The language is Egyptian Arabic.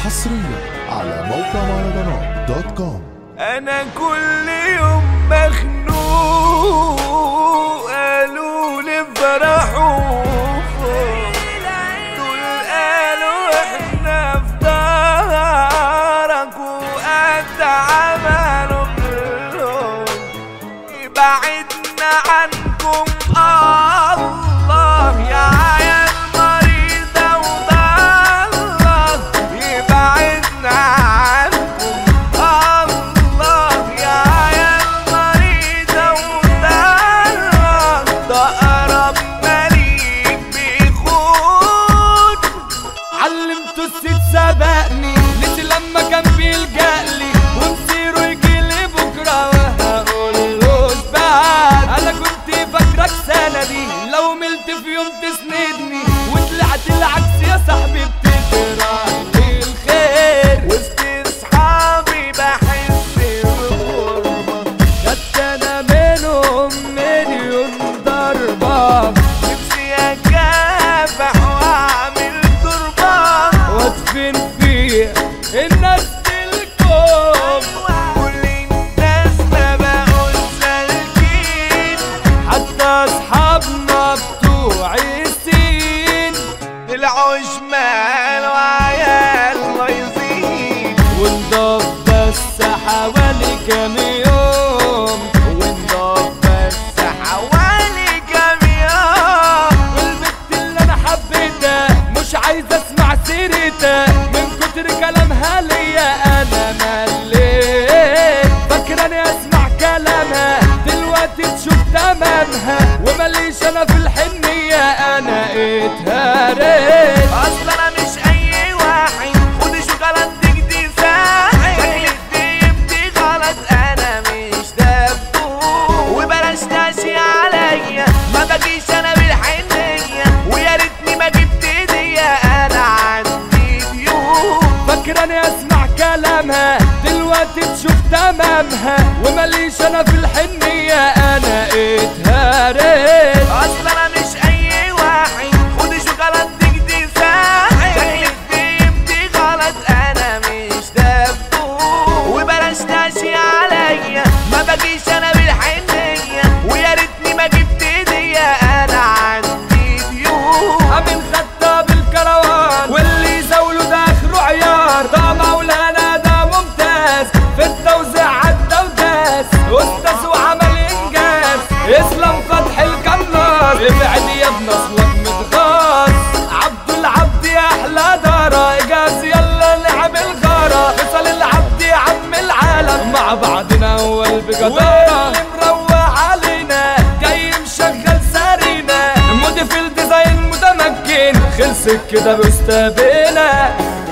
حصريا على موقع مهرجانات دوت كوم انا كل يوم مخنوق قالوا لي فرحوا دول قالوا احنا في ظهرك وقد عملوا كلهم يبعدنا عنكم الله يا عيال مريضة وضالة يبعدنا عنكم الله يا عيال مريضة وضالة ده أقرب مليك بيخون علمته الست سبقني نسي لما كان بيلجألي ومصيره يجيلي بكرة وهقول له بعد أنا كنت فاكرك سندي لو ملت في يوم تسندني وطلعت العكس يا صاحبي بتكره لي الخير وسط أصحابي بحس بالغربة خدت أنا منهم مليون ضربة نفسي أكافح وأعمل تربة وأدفن فيها الناس الكون كل الناس ما بقول سالكين حتى أصحابنا بتوع السين العوش مال وعيال لايظين ونضاف بس حوالي كام يوم ونضاف بس حوالي كام يوم والبنت اللي انا حبيتها مش عايز اسمع سيرتها من كتر كلامها ليا انا مليت فاكراني اسمع كلامها دلوقتي تشوف تمامها ومليش انا في الحنية انا اتهريت اصل انا مش اي واحد خد شوكولاتتك دي ساحل شكلك دي غلط انا مش دبوب وبلاش تاشي عليا ما بجيش انا بالحنية ويا ريتني ما جبت هدية انا عندي ديون فاكراني اسمع كلامها دلوقتي تشوف تمامها ومليش انا في الحنية انا اتهريت اصل انا مش اي واحد خد شوكولاتتك دي ساحل شكلك دي غلط انا مش دبوب وبلاش تاشي عليا ما بجيش انا بالحنية ويا ريتني ما جبت هدية انا عندي ديون امين خطاب الكروان واللي يزاوله ده اخره عيار ده مولانا ده ممتاز في التوزيع عدى وداس استاذ وعمل انجاز اسلام فتح الكنار ابعد يا ابن اصلك متغاظ عبد العبد يا احلى دارة اجاز يلا نعمل غارة فصل العبد يا عم العالم مع بعضنا اول بجدارة واللي مروق علينا جاي مشغل سارينا مودي في الديزاين متمكن خلصت كده بستابنا